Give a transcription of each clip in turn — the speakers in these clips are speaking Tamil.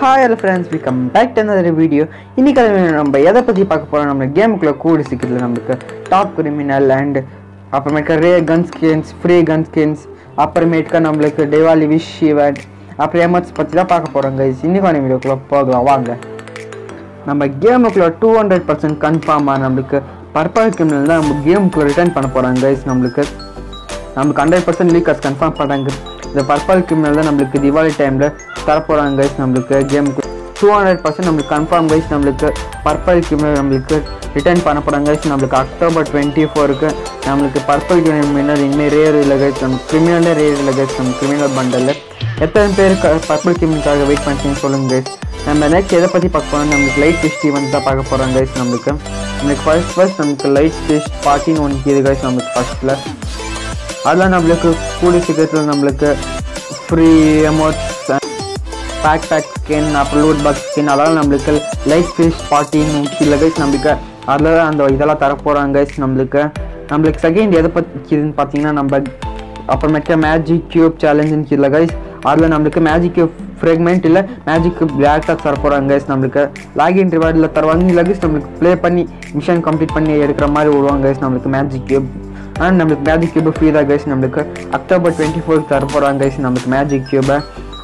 hi hello friends welcome back to another video இன்னைக்கு நம்ம எதை பற்றி பார்க்க போகிறோம் நம்ம கேமுக்குள்ளே கூடி சிக்கிறதுல நம்மளுக்கு டாப் கிரிமினல் அண்ட் அப்புறமேட்டுக்கா ray gun skins free gun skins அப்புறமேட்டுக்கா நம்மளுக்கு டிவாலி விஷ் ஈவெண்ட் அப்புறம் எமர்ஸ் பற்றி தான் பார்க்க போகிறோம் கைஸ் இன்னைக்கான வீடியோக்குள்ளே போகலாம் வாங்க நம்ம கேமுக்குள்ள டூ ஹண்ட்ரட் பர்சன்ட் கன்ஃபார்மாக நம்மளுக்கு பர்பிள் கிரிமினல் தான் நம்ம கேமுக்குள்ள ரிட்டர்ன் பண்ண போகிறாங்க கைஸ் நம்மளுக்கு நம்மளுக்கு ஹண்ட்ரட் பர்சன்ட் லீக்கர்ஸ் கன்ஃபார்ம் பண்ணாங்க இந்த பர்பிள் கிரிமினல் தான் நம்மளுக்கு தீபாவளி டைமில் தரப்போகிறாங்க கைஸ் நம்மளுக்கு கேமுக்கு டூ ஹண்ட்ரட் பர்சன்ட் நம்மளுக்கு கன்ஃபார்ம் கைஸ் நம்மளுக்கு பர்பிள் கிரிமினல் நம்மளுக்கு ரிட்டர்ன் பண்ண போகிறாங்க கைஸ் நம்மளுக்கு அக்டோபர் டுவெண்ட்டி ஃபோருக்கு நம்மளுக்கு பர்பிள் கிரிமினல் இனிமேல் ரேர் இல்லை கைஸ் நம்ம கிரிமினலே ரேர் இல்லை கைஸ் நம்ம கிரிமினல் பண்டலில் எத்தனை பேர் பர்பிள் கிரிமினலுக்காக வெயிட் பண்ணிட்டீங்கன்னு சொல்லுங்க கைஸ் நம்ம நெக்ஸ்ட் எதை பற்றி பார்க்க போகிறோம் நம்மளுக்கு லைட் ஃபிஷ் ஈவெண்ட் தான் பார்க்க போகிறோம் கைஸ் நம்மளுக்கு நம்மளுக்கு ஃபர்ஸ்ட் ஃபர்ஸ்ட் நமக்கு லைட் ஃபிஷ் பார்ட்டின்னு ஒன்று இது கைஸ் நம்மளுக்கு ஃபர்ஸ்ட்டில் அதெல்லாம் நம்மளுக்கு கூடிய சீக்கிரத்தில் நம்மளுக்கு free amounts backpack skin அப்புறம் லூட் பாக்ஸ் ஸ்கின் அதெல்லாம் நம்மளுக்கு லைட் ஃபிஷ் பார்ட்டின்னு இல்லை கைஸ் நம்மளுக்கு அதில் அந்த இதெல்லாம் தரப்போகிறாங்க கைஸ் நம்மளுக்கு நம்மளுக்கு செகண்ட் எதை பற்றின்னு பார்த்தீங்கன்னா நம்ம அப்புறமேட்டு மேஜிக் கியூப் சேலஞ்சுன்னு இல்லை கைஸ் அதில் நம்மளுக்கு மேஜிக் கியூப் ஃப்ரெக்மெண்ட் இல்லை மேஜிக் டேரக்டாக தர போகிறாங்க கைஸ் நம்மளுக்கு லாகின் ரிவார்டில் தருவாங்க இல்லை கைஸ் நம்மளுக்கு ப்ளே பண்ணி மிஷன் கம்ப்ளீட் பண்ணி எடுக்கிற மாதிரி விடுவாங்க கைஸ் நம்மளுக்கு மேஜிக் கியூப் ஆனால் நம்மளுக்கு மேஜிக் கியூபு ஃப்ரீ தான் கைஸ் நம்மளுக்கு அக்டோபர் டுவெண்ட்டி ஃபோருக்கு தர போகிறாங்க கைஸ் நம்மளுக்கு மேஜிக் கியூபை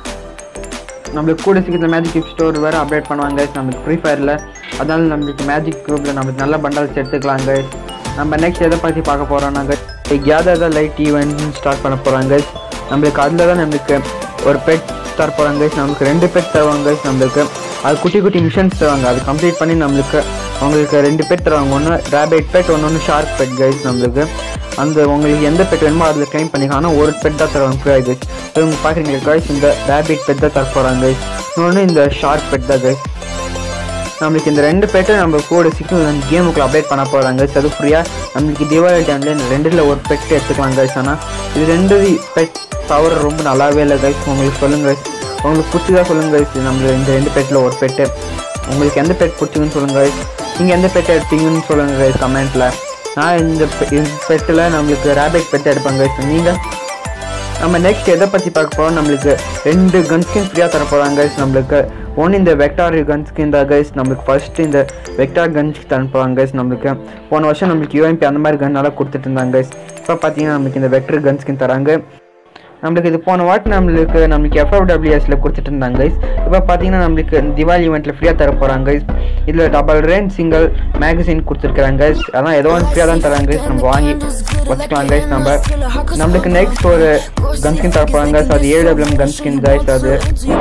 நம்மளுக்கு கூட சீக்கிரத்தில் மேஜிக் கியூப் ஸ்டோர் வேறு அப்டேட் பண்ணுவாங்க கைஸ் நம்மளுக்கு ஃப்ரீ ஃபயரில் அதனால நம்மளுக்கு மேஜிக் கியூப்பில் நம்மளுக்கு நல்ல பண்டல்ஸ் எடுத்துக்கலாம் கைஸ் நம்ம நெக்ஸ்ட் எதை பற்றி பார்க்க போகிறோம் நாங்கள் கேதர் தான் லைட் ஈவெண்ட் ஸ்டார்ட் பண்ண போகிறாங்க கைஸ் நம்மளுக்கு அதில் தான் நம்மளுக்கு ஒரு பெட் தர போகிறாங்க கைஸ் நம்மளுக்கு ரெண்டு பெட் தருவாங்க கைஸ் நம்மளுக்கு அது குட்டி குட்டி மிஷன்ஸ் தருவாங்க அது கம்ப்ளீட் பண்ணி நம்மளுக்கு உங்களுக்கு ரெண்டு பெட் தருவாங்க ஒன்று ரேபிட் பெட் ஒன்று ஒன்று ஷார்க் பெட் கைஸ் நம்மளுக்கு அந்த உங்களுக்கு எந்த பெட் வேணுமோ அதில் கிளைம் பண்ணிக்கலாம் ஆனால் ஒரு பெட் தான் தருவாங்க ஃப்ரீ கைஸ் இவங்க பார்க்குறீங்க கைஸ் இந்த ரேபிட் பெட் தான் தர போகிறாங்க கைஸ் இன்னொன்று இந்த ஷார்க் பெட் தான் கைஸ் நம்மளுக்கு இந்த ரெண்டு பெட்டை நம்ம கூட சீக்கிரம் அந்த கேமுக்குள்ள அப்டேட் பண்ண போகிறாங்க அது ஃப்ரீயாக நம்மளுக்கு தீபாவளி டைமில் இந்த ரெண்டில் ஒரு பெட் எடுத்துக்கலாம் கைஸ் ஆனால் இது ரெண்டு பெட் பவர் ரொம்ப நல்லாவே இல்லை கைஸ் உங்களுக்கு சொல்லுங்க கைஸ் உங்களுக்கு பிடிச்சதா சொல்லுங்க கைஸ் நம்மளுக்கு இந்த ரெண்டு பெட்டில் ஒரு பெட்டு உங்களுக்கு எந்த பெட் பிடிச்சிங்கன்னு சொல்லுங்க கைஸ் நீங்கள் எந்த பெட்டை எடுப்பீங்கன்னு சொல்லுங்க கைஸ் கமெண்ட்டில் நான் இந்த பெட்டில் நம்மளுக்கு ரேபிட் பெட் எடுப்பேன் கைஸ் நீங்கள் நம்ம நெக்ஸ்ட் எதை பற்றி பார்க்க போகிறோம் நம்மளுக்கு ரெண்டு கன் ஸ்கின் ஃப்ரீயாக தர போகிறாங்க கைஸ் நம்மளுக்கு ஒன்று இந்த வெக்டார் கன் ஸ்கின் தான் கைஸ் நம்மளுக்கு ஃபஸ்ட்டு இந்த வெக்டார் கன் ஸ்கின் தர போகிறாங்க கைஸ் நம்மளுக்கு போன வருஷம் நம்மளுக்கு யூஎம்பி அந்த மாதிரி கன் நல்லா கொடுத்துட்டு இருந்தாங்க கைஸ் இப்போ பார்த்தீங்கன்னா நம்மளுக்கு இந்த வெக்டர் கன் ஸ்கின் தராங்க நம்மளுக்கு இது போன வாட்டி நம்மளுக்கு நம்மளுக்கு எஃப்எஃப்டபிள்யூஎஸில் கொடுத்துட்டு இருந்தாங்க கைஸ் இப்போ பார்த்தீங்கன்னா நம்மளுக்கு திவாலி ஈவெண்ட்டில் ஃப்ரீயாக தர போகிறாங்க கைஸ் இதில் டபுள் ரேன் சிங்கிள் மேகசின் கொடுத்துருக்குறாங்க கைஸ் அதான் ஏதோ ஒன்று ஃப்ரீயாக தான் தராங்க கைஸ் நம்ம வாங்கி வச்சுக்கலாம் கைஸ் நம்ம நம்மளுக்கு நெக்ஸ்ட் ஒரு கன் ஸ்கின் தர போகிறாங்க கைஸ் அது ஏடபிள்யூஎம் கன் ஸ்கின் கைஸ் அது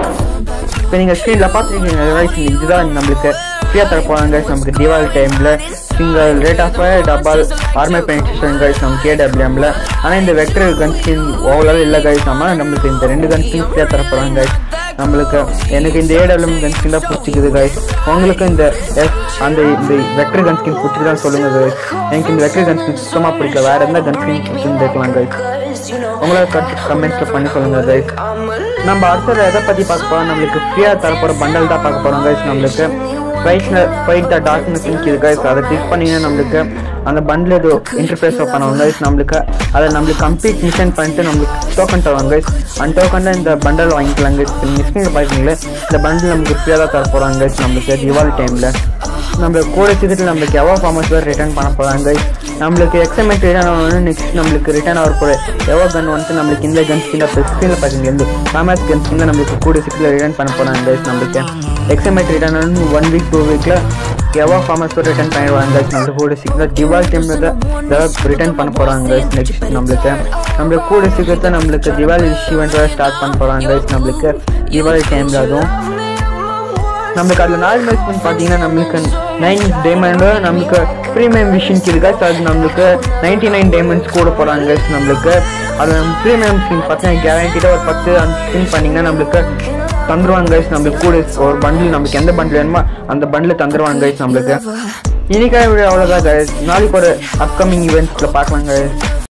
இப்போ நீங்கள் ஸ்க்ரீனில் பார்த்துருக்கீங்க கைஸ் இதுதான் நம்மளுக்கு ஃப்ரீயாக தர போகிறாங்க கைஸ் நமக்கு தீபாவளி டைமில் single rate of double armour penetration guys நம்ம கேடபிள்யூஎம்ல ஆனால் இந்த வெக்டர் கன் ஸ்கின் ஓவரால் இல்லை கைஸ் நம்ம நம்மளுக்கு இந்த ரெண்டு கன் ஸ்கின் ஃப்ரீயாக தர போகிறாங்க கைஸ் நம்மளுக்கு எனக்கு இந்த ஏடபிள்யூஎம் கன் ஸ்கின் தான் பிடிச்சிக்குது கைஸ் உங்களுக்கு இந்த அந்த இந்த வெக்டர் கன் ஸ்கின் பிடிச்சிதான் சொல்லுங்க கைஸ் எனக்கு இந்த வெக்டர் கன் ஸ்கின் சுத்தமாக பிடிக்கல வேறு எந்த கன் ஸ்கின் பிடிச்சிருந்துருக்கலாம் கைஸ் உங்களோட கருத்து கமெண்ட்ஸில் பண்ணி சொல்லுங்க கைஸ் நம்ம அடுத்தது எதை பற்றி பார்க்க போகிறோம் நம்மளுக்கு ஃப்ரீயாக தரப்போகிற பண்டல் தான் பார்க்க போகிறோம் கைஸ் நம்மளுக்கு ஃபைட்ல ஃபைட் த டார்க்னஸ் இருக்குது கைஸ் அதை கிளிக் பண்ணிங்கன்னா நம்மளுக்கு அந்த பண்டில் ஏதோ இன்டர்ஃபேஸ் பண்ணுவாங்க கைஸ் நம்மளுக்கு அதை நம்மளுக்கு கம்ப்ளீட் மிஷன் பண்ணிட்டு நம்மளுக்கு டோக்கன் தருவாங்க கைஸ் அந்த டோக்கன் தான் இந்த பண்டல் வாங்கிக்கலாம் கைஸ் மிஷினில் பார்த்தீங்களே இந்த பண்டில் நமக்கு ஃப்ரீயாக தான் தர போகிறாங்க கைஸ் நம்மளுக்கு தீபாவளி டைமில் நம்மளுக்கு கூட சீக்கிரத்தில் நம்மளுக்கு எவ்வளோ ஃபார்மஸ் வேறு ரிட்டர்ன் பண்ண போகிறாங்க கைஸ் நம்மளுக்கு எக்ஸமெண்ட் ரிட்டர்ன் ஆகணும் நெக்ஸ்ட் நம்மளுக்கு ரிட்டர்ன் ஆக போகிற எவ்வளோ கன் வந்துட்டு நம்மளுக்கு இந்த கன் ஸ்கின் ஸ்கின்ல பார்த்தீங்க இந்த ஃபேமஸ் கன் ஸ்கின் நம்மளுக்கு கூட சீக்கிரத்தில் ரிட்டர்ன் பண்ண போகிறாங்க கைஸ் நம்மளுக்கு எக்ஸமெண்ட் ரிட்டர்ன் ஆகணும் ஒன் வீக் டூ வீக்கில் எவ்வளோ ஃபார்மஸ் ரிட்டர்ன் பண்ணிடுவாங்க கைஸ் நம்மளுக்கு கூட சீக்கிரம் திவால் டைமில் தான் ஏதாவது ரிட்டர்ன் பண்ண போகிறாங்க கைஸ் நெக்ஸ்ட் நம்மளுக்கு நம்மளுக்கு கூட சீக்கிரத்தை நம்மளுக்கு திவாலி ஈவெண்ட் ஸ்டார்ட் பண்ண போகிறாங்க கைஸ் நம்மளுக்கு திவாலி டைமில் அதுவும் நம்மளுக்கு அதில் நாலு மேட்ச் பார்த்தீங்கன்னா நம்மளுக்கு நைன் டைமண்டு நம்மளுக்கு ப்ரீமியம் விஷன் இருக்கா அது நம்மளுக்கு நைன்டி நைன் டைமண்ட்ஸ் கூட போகிறாங்க நம்மளுக்கு அது நம்ம ப்ரீமியம் ஸ்கின் பார்த்தீங்கன்னா கேரண்டிடாக ஒரு பத்து அந்த ஸ்கின் பண்ணிங்கன்னா நம்மளுக்கு தந்துருவாங்க கைஸ் நம்மளுக்கு கூட ஒரு பண்டில் நம்மளுக்கு எந்த பண்டில் வேணுமோ அந்த பண்டில் தந்துருவாங்க கைஸ் நம்மளுக்கு இன்னைக்காக அவ்வளோதான் கைஸ் நாளைக்கு ஒரு அப்கமிங் ஈவெண்ட்ஸில் பார்க்கலாம் கைஸ்